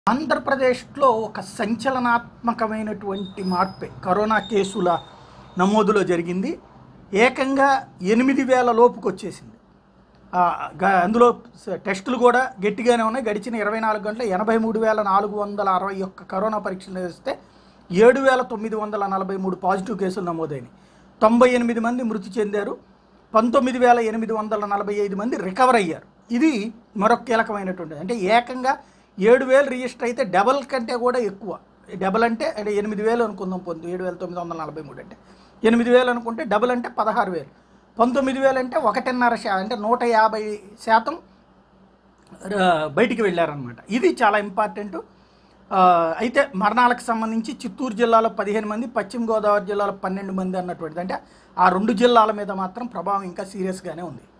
ఆంధ్రప్రదేశ్లో ఒక సంచలనాత్మకమైనటువంటి మార్పే కరోనా కేసుల నమోదులో జరిగింది ఏకంగా ఎనిమిది వేల లోపుకి వచ్చేసింది ఆ, గ- అందులో స- టెస్టులు కూడా గట్టిగానే ఉన్నాయి గడిచిన ఇరవై నాలుగు గంటలు ఎనభై మూడు వేల నాలుగు వందల అరవై ఒక్క కరోనా పరీక్షలు నిర్వహిస్తే ఏడు వేల తొమ్మిది వందల నలభై మూడు పాజిటివ్ కేసులు నమోదైనాయి తొంభై ఎనిమిది మంది మృతి చెందారు పంతొమ్మిది వేల ఎనిమిది వందల నలభై ఐదు మంది రికవర్ అయ్యారు ఇది మరొక కీలకమైనటువంటిది అంటే ఏకంగా ఏడు వేలు రిజిస్టర్ అయితే డబల్ కంటే కూడా ఎక్కువ డబల్ అంటే అంటే ఎనిమిది వేలు అనుకుందాం పొందు ఏడు వేల తొమ్మిది వందల నలభై మూడు అంటే ఎనిమిది వేలు అనుకుంటే డబుల్ అంటే పదహారు వేలు పంతొమ్మిది వేలు అంటే ఒకటిన్నర శా అంటే నూట యాభై శాతం ఆ, బయటికి వెళ్ళారనమాట ఇది చాలా ఇంపార్టెంట్ ఆ, అయితే మరణాలకు సంబంధించి చిత్తూరు జిల్లాలో పదిహేను మంది పశ్చిమ గోదావరి జిల్లాలో పన్నెండు మంది అన్నటువంటిది అంటే ఆ రెండు జిల్లాల మీద మాత్రం ప్రభావం ఇంకా సీరియస్గానే ఉంది